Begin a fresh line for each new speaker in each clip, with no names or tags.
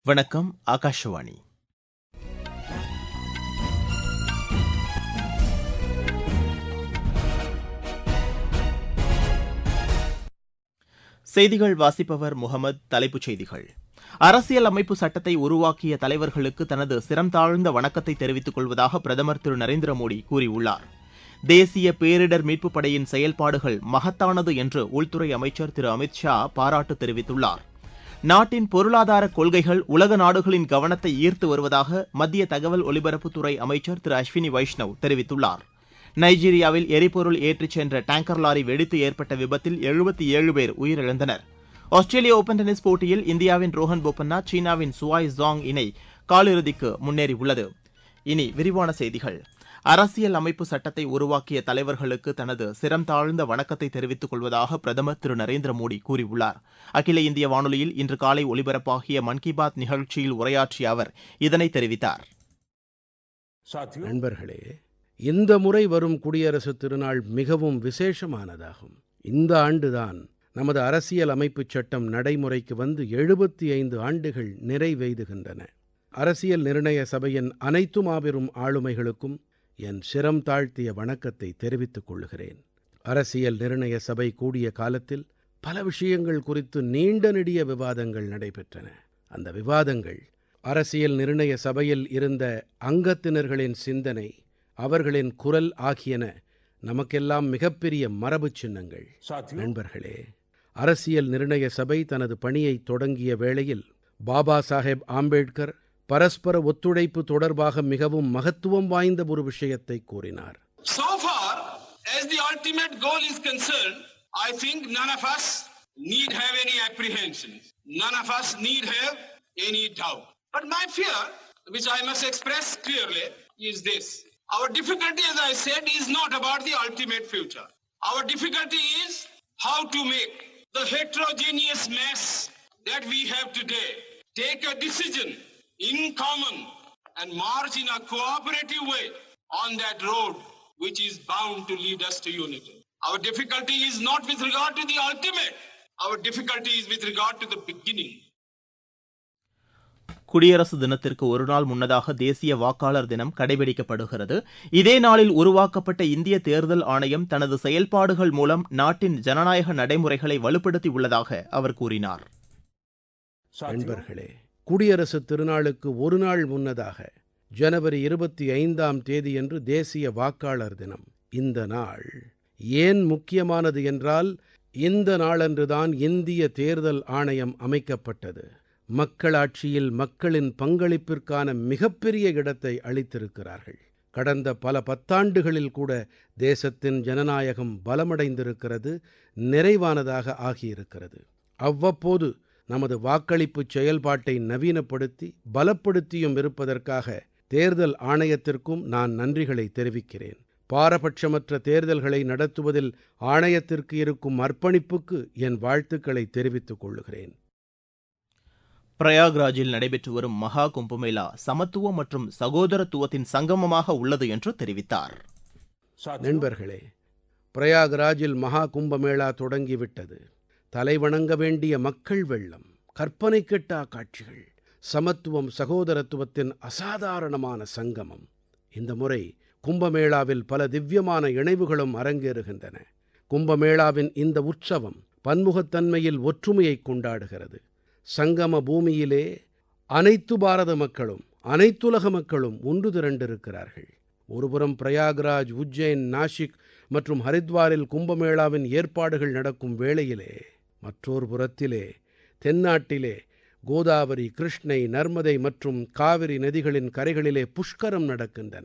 வணக்கம் ஆகாஷவாணி செய்திகள் வாசிப்பவர் முகமது தலைப்புச் செய்திகள் அரசியல் அமைப்பு சட்டத்தை உருவாக்கிய தலைவர்களுக்கு தனது சிரம் தாழ்ந்த வணக்கத்தை தெரிவித்துக் கொள்வதாக பிரதமர் திரு நரேந்திர மோடி கூறியுள்ளார் தேசிய பேரிடர் மீட்புப் படையின் செயல்பாடுகள் மகத்தானது என்று உள்துறை அமைச்சர் திரு அமித் ஷா பாராட்டு தெரிவித்துள்ளார் நாட்டின் பொருளாதார கொள்கைகள் உலக நாடுகளின் கவனத்தை ஈர்த்து வருவதாக மத்திய தகவல் ஒலிபரப்புத்துறை அமைச்சர் திரு அஸ்வினி வைஷ்ணவ் தெரிவித்துள்ளார் நைஜீரியாவில் எரிபொருள் ஏற்றிச் சென்ற டேங்கர் லாரி வெடித்து ஏற்பட்ட விபத்தில் எழுபத்தி ஏழு பேர் உயிரிழந்தனர் ஆஸ்திரேலிய ஓபன் டென்னிஸ் போட்டியில் இந்தியாவின் ரோஹன் போபண்ணா சீனாவின் சுவாய் ஜாங் இணை காலிறுதிக்கு முன்னேறியுள்ளது இனி விரிவான செய்திகள் அரசியல் அமைப்பு சட்டத்தை உருவாக்கிய தலைவர்களுக்கு தனது சிரம் தாழ்ந்த வணக்கத்தை தெரிவித்துக் கொள்வதாக பிரதமர் திரு நரேந்திர மோடி கூறியுள்ளார் அகில இந்திய வானொலியில் இன்று காலை ஒலிபரப்பாகிய மன் கி பாத் நிகழ்ச்சியில் உரையாற்றிய அவர் இதனை தெரிவித்தார்
நண்பர்களே இந்த முறை வரும் குடியரசுத் திருநாள் மிகவும் விசேஷமானதாகும் இந்த ஆண்டுதான் நமது அரசியல் அமைப்புச் சட்டம் நடைமுறைக்கு வந்து எழுபத்தி ஐந்து ஆண்டுகள் நிறைவெய்துகின்றன அரசியல் நிர்ணய சபையின் அனைத்து மாபெரும் ஆளுமைகளுக்கும் என் சிரம் தாழ்த்திய வணக்கத்தை தெரிவித்துக் கொள்கிறேன் அரசியல் நிர்ணய சபை கூடிய காலத்தில் பல விஷயங்கள் குறித்து நீண்ட நெடிய விவாதங்கள் நடைபெற்றன அந்த விவாதங்கள் அரசியல் நிர்ணய சபையில் இருந்த அங்கத்தினர்களின் சிந்தனை அவர்களின் குரல் ஆகியன நமக்கெல்லாம் மிகப்பெரிய மரபுச் சின்னங்கள் நண்பர்களே அரசியல் நிர்ணய சபை தனது பணியை தொடங்கிய வேளையில் பாபா சாஹேப் ஆம்பேட்கர் பரஸ்பர ஒத்துழைப்பு தொடர்பாக மிகவும் மகத்துவம் வாய்ந்த ஒரு விஷயத்தை கூறினார்
So far as the ultimate goal is concerned, I think none of us need have any apprehensions. None of us need have any doubt. But my fear, which I must express clearly, is this. Our difficulty, as I said, is not about the ultimate future. Our difficulty is how to make the heterogeneous mess that we have today take a decision in common and march in a cooperative way on that road which is bound to lead us to unity. Our difficulty is not with regard to the ultimate. Our difficulty is with regard to the beginning.
குடியரசு தினத்திற்கு ஒரு நாள் முன்னதாக தேசிய வாக்காளர் தினம் கடைபிடிக்கப்படுகிறது இதே நாளில் உருவாக்கப்பட்ட இந்திய தேர்தல் ஆணையம் தனது செயல்பாடுகள் மூலம் நாட்டின் ஜனநாயக நடைமுறைகளை வலுப்படுத்தி உள்ளதாக அவர் கூறினார்
நண்பர்களே குடியரசுத் திருநாளுக்கு ஒரு நாள் முன்னதாக ஜனவரி இருபத்தி ஐந்தாம் தேதியன்று தேசிய வாக்காளர் தினம் இந்த நாள் ஏன் முக்கியமானது என்றால் இந்த நாளன்றுதான் இந்திய தேர்தல் ஆணையம் அமைக்கப்பட்டது மக்களாட்சியில் மக்களின் பங்களிப்பிற்கான மிகப்பெரிய இடத்தை அளித்திருக்கிறார்கள் கடந்த பல பத்தாண்டுகளில் கூட தேசத்தின் ஜனநாயகம் பலமடைந்திருக்கிறது நிறைவானதாக ஆகியிருக்கிறது அவ்வப்போது நமது வாக்களிப்புச் செயல்பாட்டை நவீனப்படுத்தி பலப்படுத்தியும் இருப்பதற்காக தேர்தல் ஆணையத்திற்கும் நான் நன்றிகளை தெரிவிக்கிறேன் பாரபட்சமற்ற தேர்தல்களை நடத்துவதில் ஆணையத்திற்கு இருக்கும் அர்ப்பணிப்புக்கு என் வாழ்த்துக்களை தெரிவித்துக் கொள்கிறேன்
பிரயாக்ராஜில் நடைபெற்று வரும் மகா கும்பமேளா சமத்துவம் மற்றும் சகோதரத்துவத்தின் சங்கமமாக உள்ளது என்று தெரிவித்தார்
நண்பர்களே பிரயாக்ராஜில் மகா கும்பமேளா தொடங்கிவிட்டது தலைவணங்க வேண்டிய மக்கள் வெள்ளம் கற்பனை கெட்டா காட்சிகள் சமத்துவம் சகோதரத்துவத்தின் அசாதாரணமான சங்கமம் இந்த முறை கும்பமேளாவில் பல திவ்யமான இணைவுகளும் அரங்கேறுகின்றன கும்பமேளாவின் இந்த உற்சவம் பன்முகத்தன்மையில் ஒற்றுமையை கொண்டாடுகிறது சங்கம பூமியிலே அனைத்து பாரத மக்களும் அனைத்துலக மக்களும் ஒன்று திரண்டிருக்கிறார்கள் ஒருபுறம் பிரயாக்ராஜ் உஜ்ஜைன் நாசிக் மற்றும் ஹரித்வாரில் கும்பமேளாவின் ஏற்பாடுகள் நடக்கும் வேளையிலே மற்றொரு புறத்திலே தென்னாட்டிலே கோதாவரி கிருஷ்ணை நர்மதை மற்றும் காவிரி நதிகளின் கரைகளிலே புஷ்கரம் நடக்கின்றன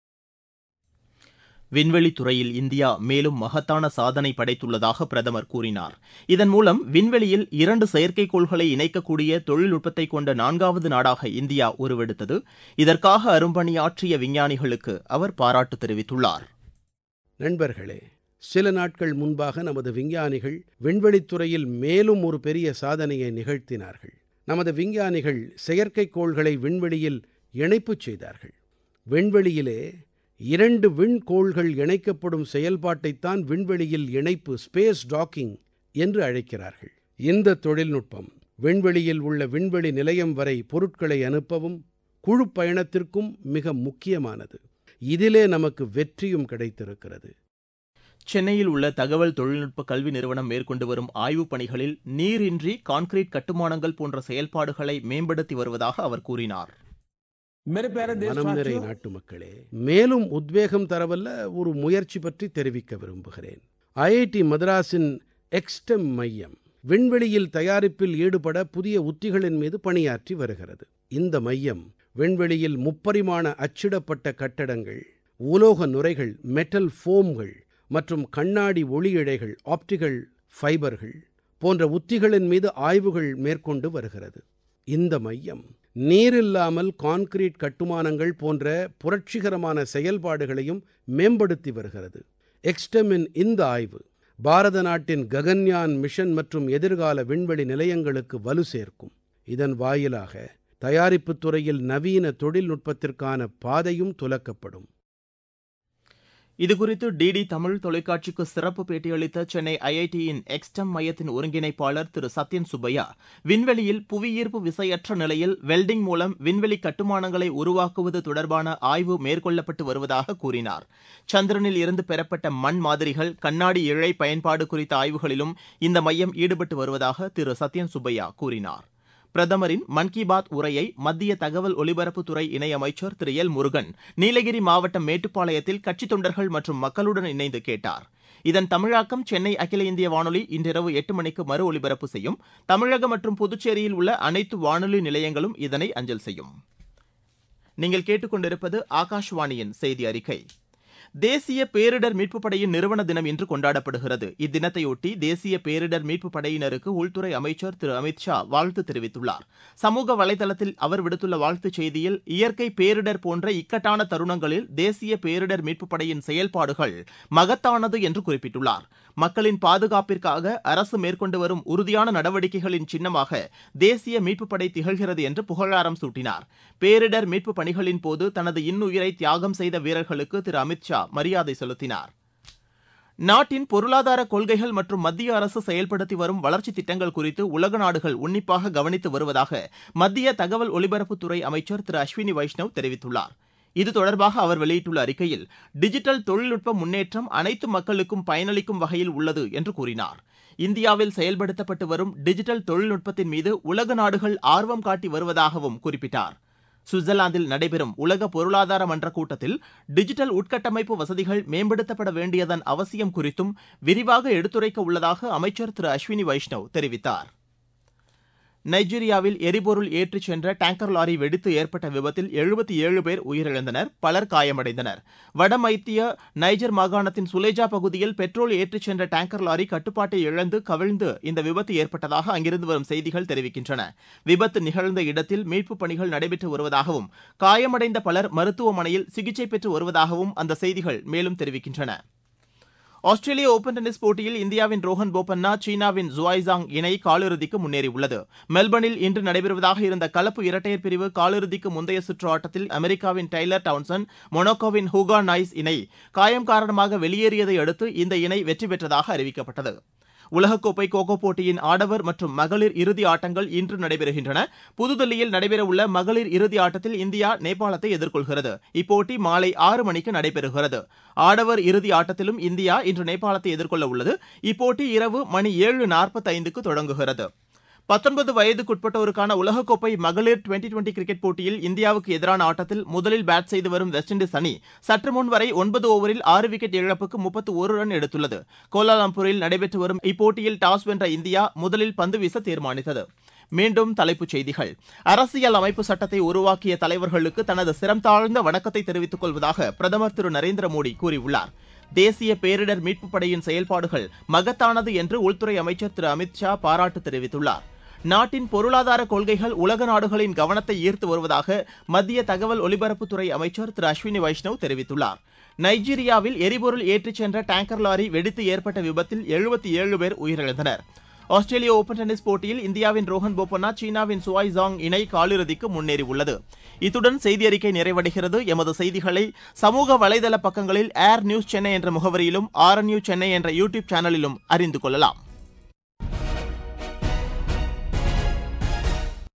விண்வெளித் துறையில் இந்தியா மேலும் மகத்தான சாதனை படைத்துள்ளதாக பிரதமர் கூறினார் இதன் மூலம் விண்வெளியில் இரண்டு செயற்கைக்கோள்களை இணைக்கக்கூடிய தொழில்நுட்பத்தை கொண்ட நான்காவது நாடாக இந்தியா உருவெடுத்தது இதற்காக அரும்பணியாற்றிய விஞ்ஞானிகளுக்கு அவர் பாராட்டு தெரிவித்துள்ளார்
நண்பர்களே சில நாட்கள் முன்பாக நமது விஞ்ஞானிகள் விண்வெளித்துறையில் மேலும் ஒரு பெரிய சாதனையை நிகழ்த்தினார்கள் நமது விஞ்ஞானிகள் செயற்கைக்கோள்களை விண்வெளியில் இணைப்புச் செய்தார்கள் விண்வெளியிலே இரண்டு விண்கோள்கள் இணைக்கப்படும் செயல்பாட்டைத்தான் விண்வெளியில் இணைப்பு ஸ்பேஸ் டாக்கிங் என்று அழைக்கிறார்கள் இந்த தொழில்நுட்பம் விண்வெளியில் உள்ள விண்வெளி நிலையம் வரை பொருட்களை அனுப்பவும் குழுப் பயணத்திற்கும் மிக முக்கியமானது இதிலே நமக்கு வெற்றியும் கிடைத்திருக்கிறது
சென்னையில் உள்ள தகவல் தொழில்நுட்ப கல்வி நிறுவனம் மேற்கொண்டு வரும் ஆய்வுப் பணிகளில் நீரின்றி கான்கிரீட் கட்டுமானங்கள் போன்ற செயல்பாடுகளை மேம்படுத்தி வருவதாக அவர் கூறினார்
मेरे प्यारे
மனம் நிறை
देशवासियों
நாட்டு மக்களே மேலும் உத்வேகம் தரவல்ல ஒரு முயற்சி பற்றி தெரிவிக்க விரும்புகிறேன் ஐஐடி மദ്രാസിன் எக்ஸ்டெம் மையம் விண்வெளியில் தயாரிப்பில் ஈடுபட புதிய உத்திகளின் மீது பணியாற்றி வருகிறது இந்த மையம் விண்வெளியில் முப்பரிமாண அச்சிடப்பட்ட கட்டடங்கள் உலோக நுரைகள் மெட்டல் ஃபோம்கள் மற்றும் கண்ணாடி ஒளி இழைகள் ஆப்டிகல் ஃபைபர்கள் போன்ற உத்திகளின் மீது ஆய்வுகள் மேற்கொண்டு வருகிறது இந்த மையம் நீரில்லாமல் கான்கிரீட் கட்டுமானங்கள் போன்ற புரட்சிகரமான செயல்பாடுகளையும் மேம்படுத்தி வருகிறது எக்ஸ்டெமின் இந்த ஆய்வு பாரத நாட்டின் ககன்யான் மிஷன் மற்றும் எதிர்கால விண்வெளி நிலையங்களுக்கு வலு சேர்க்கும் இதன் வாயிலாக தயாரிப்புத் துறையில் நவீன தொழில்நுட்பத்திற்கான பாதையும் துலக்கப்படும்
இதுகுறித்து டிடி தமிழ் தொலைக்காட்சிக்கு சிறப்பு பேட்டியளித்த சென்னை ஐஐடியின் எக்ஸ்டம் மையத்தின் ஒருங்கிணைப்பாளர் திரு சத்யன் சுப்பையா விண்வெளியில் புவியீர்ப்பு விசையற்ற நிலையில் வெல்டிங் மூலம் விண்வெளி கட்டுமானங்களை உருவாக்குவது தொடர்பான ஆய்வு மேற்கொள்ளப்பட்டு வருவதாக கூறினார் சந்திரனில் இருந்து பெறப்பட்ட மண் மாதிரிகள் கண்ணாடி இழை பயன்பாடு குறித்த ஆய்வுகளிலும் இந்த மையம் ஈடுபட்டு வருவதாக திரு சத்யன் சுப்பையா கூறினார் பிரதமரின் மன் கி பாத் உரையை மத்திய தகவல் ஒலிபரப்புத்துறை இணையமைச்சர் திரு எல் முருகன் நீலகிரி மாவட்டம் மேட்டுப்பாளையத்தில் கட்சித் தொண்டர்கள் மற்றும் மக்களுடன் இணைந்து கேட்டார் இதன் தமிழாக்கம் சென்னை அகில இந்திய வானொலி இன்றிரவு எட்டு மணிக்கு மறு ஒலிபரப்பு செய்யும் தமிழகம் மற்றும் புதுச்சேரியில் உள்ள அனைத்து வானொலி நிலையங்களும் இதனை அஞ்சல் செய்யும் நீங்கள் கேட்டுக்கொண்டிருப்பது ஆகாஷ்வாணியின் செய்தி அறிக்கை தேசிய பேரிடர் மீட்புப் படையின் நிறுவன தினம் இன்று கொண்டாடப்படுகிறது இத்தினத்தையொட்டி தேசிய பேரிடர் மீட்புப் படையினருக்கு உள்துறை அமைச்சர் திரு அமித் ஷா வாழ்த்து தெரிவித்துள்ளார் சமூக வலைதளத்தில் அவர் விடுத்துள்ள வாழ்த்துச் செய்தியில் இயற்கை பேரிடர் போன்ற இக்கட்டான தருணங்களில் தேசிய பேரிடர் மீட்புப் படையின் செயல்பாடுகள் மகத்தானது என்று குறிப்பிட்டுள்ளார் மக்களின் பாதுகாப்பிற்காக அரசு மேற்கொண்டு வரும் உறுதியான நடவடிக்கைகளின் சின்னமாக தேசிய மீட்புப் படை திகழ்கிறது என்று புகழாரம் சூட்டினார் பேரிடர் மீட்புப் பணிகளின் போது தனது இன்னுயிரை தியாகம் செய்த வீரர்களுக்கு திரு அமித் ஷா மரியாதை செலுத்தினார் நாட்டின் பொருளாதார கொள்கைகள் மற்றும் மத்திய அரசு செயல்படுத்தி வரும் வளர்ச்சித் திட்டங்கள் குறித்து உலக நாடுகள் உன்னிப்பாக கவனித்து வருவதாக மத்திய தகவல் ஒலிபரப்புத்துறை அமைச்சர் திரு அஸ்வினி வைஷ்ணவ் தெரிவித்துள்ளார் இது தொடர்பாக அவர் வெளியிட்டுள்ள அறிக்கையில் டிஜிட்டல் தொழில்நுட்ப முன்னேற்றம் அனைத்து மக்களுக்கும் பயனளிக்கும் வகையில் உள்ளது என்று கூறினார் இந்தியாவில் செயல்படுத்தப்பட்டு வரும் டிஜிட்டல் தொழில்நுட்பத்தின் மீது உலக நாடுகள் ஆர்வம் காட்டி வருவதாகவும் குறிப்பிட்டார் சுவிட்சர்லாந்தில் நடைபெறும் உலக பொருளாதார மன்ற கூட்டத்தில் டிஜிட்டல் உட்கட்டமைப்பு வசதிகள் மேம்படுத்தப்பட வேண்டியதன் அவசியம் குறித்தும் விரிவாக எடுத்துரைக்க உள்ளதாக அமைச்சர் திரு அஸ்வினி வைஷ்ணவ் தெரிவித்தார் நைஜீரியாவில் எரிபொருள் ஏற்றிச் சென்ற டேங்கர் லாரி வெடித்து ஏற்பட்ட விபத்தில் எழுபத்தி ஏழு பேர் உயிரிழந்தனர் பலர் காயமடைந்தனர் வடமைத்திய நைஜர் மாகாணத்தின் சுலேஜா பகுதியில் பெட்ரோல் ஏற்றிச் சென்ற டேங்கர் லாரி கட்டுப்பாட்டை இழந்து கவிழ்ந்து இந்த விபத்து ஏற்பட்டதாக அங்கிருந்து வரும் செய்திகள் தெரிவிக்கின்றன விபத்து நிகழ்ந்த இடத்தில் மீட்புப் பணிகள் நடைபெற்று வருவதாகவும் காயமடைந்த பலர் மருத்துவமனையில் சிகிச்சை பெற்று வருவதாகவும் அந்த செய்திகள் மேலும் தெரிவிக்கின்றன ஆஸ்திரேலிய ஓபன் டென்னிஸ் போட்டியில் இந்தியாவின் ரோஹன் போபண்ணா சீனாவின் ஜுவாய்சாங் இணை காலிறுதிக்கு முன்னேறியுள்ளது மெல்பர்னில் இன்று நடைபெறுவதாக இருந்த கலப்பு இரட்டையர் பிரிவு காலிறுதிக்கு முந்தைய சுற்று ஆட்டத்தில் அமெரிக்காவின் டைலர் டவுன்சன் மொனாக்கோவின் ஹூகா நாய்ஸ் இணை காயம் காரணமாக வெளியேறியதை அடுத்து இந்த இணை வெற்றி பெற்றதாக அறிவிக்கப்பட்டது உலகக்கோப்பை கோகோ போட்டியின் ஆடவர் மற்றும் மகளிர் இறுதி ஆட்டங்கள் இன்று நடைபெறுகின்றன புதுதில்லியில் நடைபெறவுள்ள மகளிர் இறுதி ஆட்டத்தில் இந்தியா நேபாளத்தை எதிர்கொள்கிறது இப்போட்டி மாலை ஆறு மணிக்கு நடைபெறுகிறது ஆடவர் இறுதி ஆட்டத்திலும் இந்தியா இன்று நேபாளத்தை எதிர்கொள்ள உள்ளது இப்போட்டி இரவு மணி ஏழு நாற்பத்தைந்துக்கு தொடங்குகிறது பத்தொன்பது வயதுக்குட்பட்டோருக்கான உலகக்கோப்பை மகளிர் டுவெண்டி டுவெண்டி கிரிக்கெட் போட்டியில் இந்தியாவுக்கு எதிரான ஆட்டத்தில் முதலில் பேட் செய்து வரும் வெஸ்ட் இண்டீஸ் அணி சற்று முன் வரை ஒன்பது ஓவரில் ஆறு விக்கெட் இழப்புக்கு முப்பத்து ஒரு ரன் எடுத்துள்ளது கோலாலம்பூரில் நடைபெற்று வரும் இப்போட்டியில் டாஸ் வென்ற இந்தியா முதலில் பந்து வீச தீர்மானித்தது மீண்டும் தலைப்புச் செய்திகள் அரசியல் அமைப்பு சட்டத்தை உருவாக்கிய தலைவர்களுக்கு தனது சிரம் தாழ்ந்த வணக்கத்தை தெரிவித்துக் கொள்வதாக பிரதமர் திரு நரேந்திர மோடி கூறியுள்ளார் தேசிய பேரிடர் மீட்புப் படையின் செயல்பாடுகள் மகத்தானது என்று உள்துறை அமைச்சர் திரு அமித் ஷா பாராட்டு தெரிவித்துள்ளார் நாட்டின் பொருளாதார கொள்கைகள் உலக நாடுகளின் கவனத்தை ஈர்த்து வருவதாக மத்திய தகவல் ஒலிபரப்புத்துறை அமைச்சர் திரு அஸ்வினி வைஷ்ணவ் தெரிவித்துள்ளார் நைஜீரியாவில் எரிபொருள் ஏற்றிச் சென்ற டேங்கர் லாரி வெடித்து ஏற்பட்ட விபத்தில் எழுபத்தி ஏழு பேர் உயிரிழந்தனர் ஆஸ்திரேலிய ஓபன் டென்னிஸ் போட்டியில் இந்தியாவின் ரோஹன் போபண்ணா சீனாவின் சுவாய் ஜாங் இணை காலிறுதிக்கு முன்னேறியுள்ளது இத்துடன் செய்தி அறிக்கை நிறைவடைகிறது எமது செய்திகளை சமூக வலைதள பக்கங்களில் ஏர் நியூஸ் சென்னை என்ற முகவரியிலும் ஆர் நியூஸ் சென்னை என்ற யூடியூப் சேனலிலும் அறிந்து கொள்ளலாம்